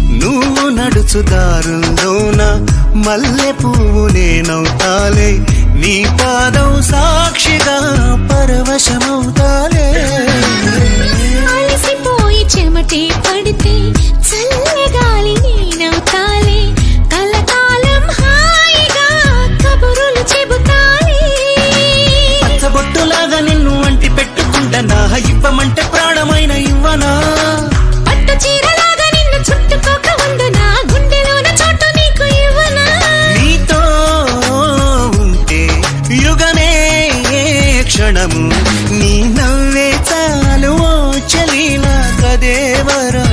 నువ్వు నడుచు దారుల్లోన మల్లె పువ్వు నేనవుతాలే నీ పాదం సాక్షిగా పరవశమవుతాలే అలసిపోయి చెమటే పడితే చల్లగాలి నేనవుతాలే కలకాలం హాయిగా కబురులు చెబుతాలే పచ్చబొట్టులాగా నిన్ను అంటి పెట్టుకుంటా నా ఇవ్వమంటే ప్రాణమైన ఇవ్వనా పట్టు చీరలాగా నిన్ను చుట్టుకోక ఉందనా గుండెలోన చోటు నీకు ఇవ్వనా నీతో ఉంటే యుగమే క్షణము నీ నవ్వే చాలు ఓ చలి నా కదేవరా